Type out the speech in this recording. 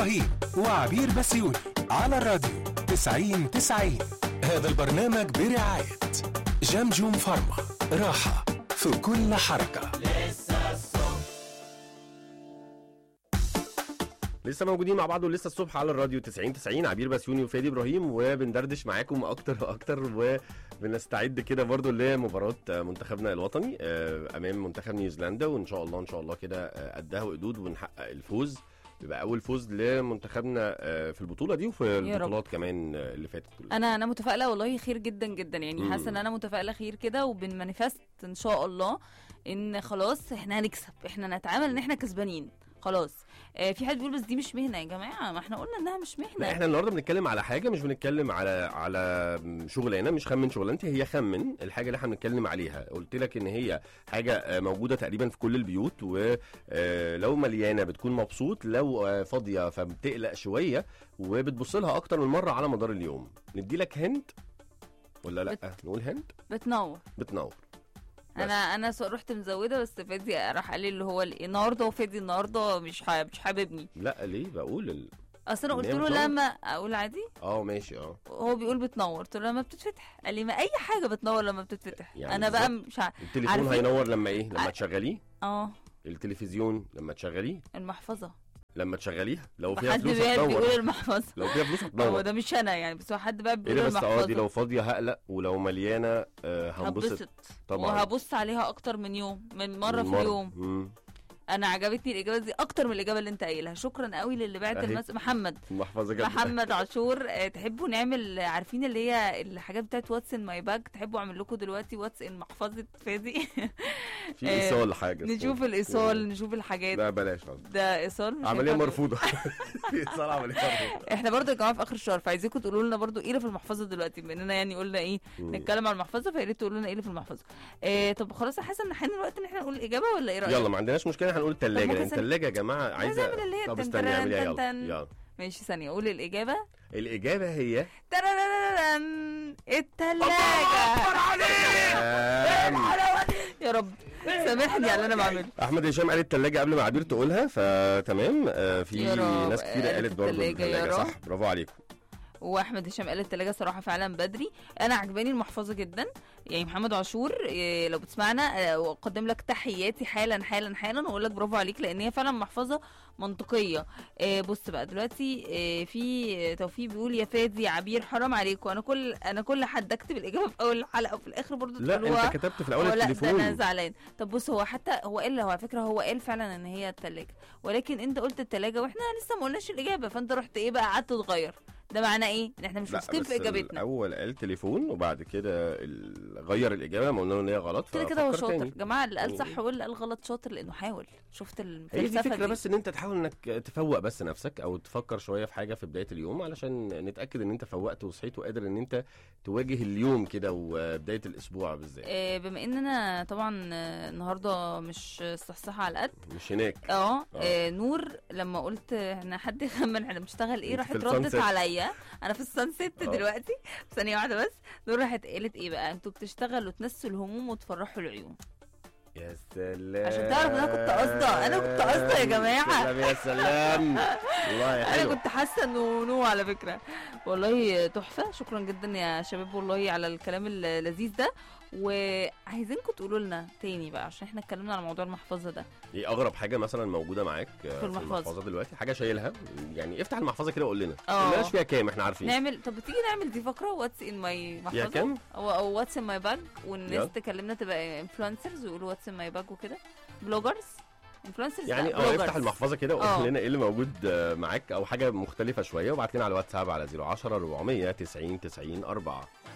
إبراهيم وعبير بسيوني على الراديو 90 90 هذا البرنامج برعاية جمجم فارما راحة في كل حركة لسه موجودين مع بعض ولسه الصبح على الراديو 90 90 عبير بسيوني وفادي ابراهيم وبندردش معاكم اكتر واكتر وبنستعد كده برضو لمباراه منتخبنا الوطني آه، امام منتخب نيوزيلندا وان شاء الله ان شاء الله كده آه، قدها وقدود ونحقق الفوز يبقى اول فوز لمنتخبنا آه، في البطوله دي وفي يا رب. البطولات كمان آه، اللي فاتت كلها انا انا متفائله والله خير جدا جدا يعني مم. حاسه ان انا متفائله خير كده وبنمانيفست ان شاء الله ان خلاص احنا هنكسب احنا نتعامل ان احنا كسبانين خلاص آه في حد بيقول بس دي مش مهنه يا جماعه ما احنا قلنا انها مش لا مهنه احنا النهارده بنتكلم على حاجه مش بنتكلم على على شغلانه مش خمن شغلانتي هي خمن الحاجه اللي احنا بنتكلم عليها قلت لك ان هي حاجه آه، موجوده تقريبا في كل البيوت ولو مليانه بتكون مبسوط لو آه، فاضيه فبتقلق شويه وبتبص لها اكتر من مره على مدار اليوم ندي لك هند ولا لا بت- نقول هند بتنور بتنور بس. انا انا سو- رحت مزوده بس فادي راح قال لي اللي هو ال- النهارده وفادي النهارده مش حا- مش حاببني لا ليه بقول ال... اصل انا إن قلت هي له بتنور؟ لما اقول عادي اه ماشي اه هو بيقول بتنور قلت له لما بتتفتح قال لي ما اي حاجه بتنور لما بتتفتح يعني انا بقى بالظبط. مش ع... التليفون عارفين- هينور لما ايه لما ع- تشغليه اه التلفزيون لما تشغليه المحفظه لما تشغليها لو فيها حد فلوس بيقول بيقول هتنور المحفظه لو فيها فلوس هو هتنور ده مش انا يعني بس هو حد بقى ايه بيقول ده بس اه المحفظه دي لو فاضيه هقلق ولو مليانه آه هنبسط هبسط طبعا وهبص عليها اكتر من يوم من مره في مرة. اليوم مم. انا عجبتني الاجابه دي اكتر من الاجابه اللي انت قايلها شكرا قوي للي بعت أهي. المس... محمد المحفظه جت محمد عاشور آه، تحبوا نعمل عارفين اللي هي الحاجات بتاعت واتس ان ماي باج تحبوا اعمل لكم دلوقتي واتس ان محفظه فادي في آه، ايصال حاجه نشوف الايصال نشوف الحاجات لا بلاش خلاص ده ايصال مش عمليه هينفع مرفوضه في ايصال عمليه مرفوضه احنا برضه يا جماعه في اخر الشهر فعايزينكم تقولوا لنا برضه ايه اللي في المحفظه دلوقتي بما اننا يعني قلنا ايه مم. نتكلم عن المحفظه فيا ريت تقولوا لنا ايه اللي في المحفظه إيه طب خلاص انا حاسه ان حان الوقت ان احنا نقول الاجابه ولا ايه رايك يلا ما عندناش مشكله هنقول الثلاجه ممكن لان ثانية. الثلاجه يا جماعه عايزه نعمل اللي هي طب تن استني تن اعمليها تن يلا تن. يلا ماشي ثانيه قول الاجابه الاجابه هي ترارارارن، التلاجة آم، يا رب سامحني على اللي انا بعمله احمد هشام قال الثلاجه قبل ما عبير تقولها فتمام آه، في يا رب، ناس كتير قالت قالت برضه التلاجة، يا الثلاجه رب. صح برافو عليكم واحمد هشام قال التلاجة صراحه فعلا بدري انا عجباني المحفظه جدا يعني محمد عاشور إيه، لو بتسمعنا آه، اقدم لك تحياتي حالا حالا حالا واقول لك برافو عليك لان هي فعلا محفظه منطقيه إيه، بص بقى دلوقتي إيه، في توفيق بيقول يا فادي يا عبير حرام عليكم انا كل انا كل حد اكتب الاجابه في اول الحلقه وفي الاخر برضو لا تقولوها انت كتبت في الاول هو لا ده انا التليفون زعلان طب بص هو حتى هو قال هو على فكره هو قال فعلا ان هي التلاجة ولكن انت قلت التلاجة واحنا لسه ما قلناش الاجابه فانت رحت ايه بقى قعدت تغير ده معناه ايه ان احنا مش لا واثقين بس في اجابتنا الاول قال تليفون وبعد كده ال- غير الاجابه لما قلنا له ان هي غلط كده كده هو ففكر شاطر تاني. جماعه اللي قال يعني صح واللي قال غلط شاطر لانه حاول شفت هي دي الفلسفه الفكره دي بس ان انت تحاول انك تفوق بس نفسك او تفكر شويه في حاجه في بدايه اليوم علشان نتاكد ان انت فوقت وصحيت وقادر ان انت تواجه اليوم كده وبدايه الاسبوع بالذات آه، بما اننا طبعا آه، النهارده مش صحصحه على القد مش هناك اه آه، نور لما قلت احنا حد يخمن احنا بنشتغل ايه انت راحت في ردت السانسيت. عليا انا في السانسيت اه. دلوقتي ثانيه واحده بس نور راحت قالت ايه بقى انتوا بتشتغلوا تنسوا الهموم وتفرحوا العيون يا سلام عشان تعرف ان انا كنت قاصده انا كنت قاصده يا جماعه سلام يا سلام والله انا حلو كنت حاسه انه نو على فكره والله تحفه شكرا جدا يا شباب والله على الكلام اللذيذ ده وعايزينكم تقولوا لنا تاني بقى عشان احنا اتكلمنا على موضوع المحفظه ده ايه اغرب حاجه مثلا موجوده معاك آه، في المحفظة. المحفظه دلوقتي حاجه شايلها يعني افتح المحفظه كده وقول لنا اه. قلناش فيها كام احنا عارفين نعمل طب تيجي نعمل دي فقره واتس ان ماي فيها محفظه كام او او واتس ان ماي باج يلا. والناس تكلمنا تبقى انفلونسرز ويقولوا واتس ان ماي باج وكده بلوجرز انفلونسرز يعني اه افتح المحفظه كده اه. وقول لنا ايه اللي موجود آه، معاك او حاجه مختلفه شويه وابعت لنا على الواتساب على 010 400 90 90 4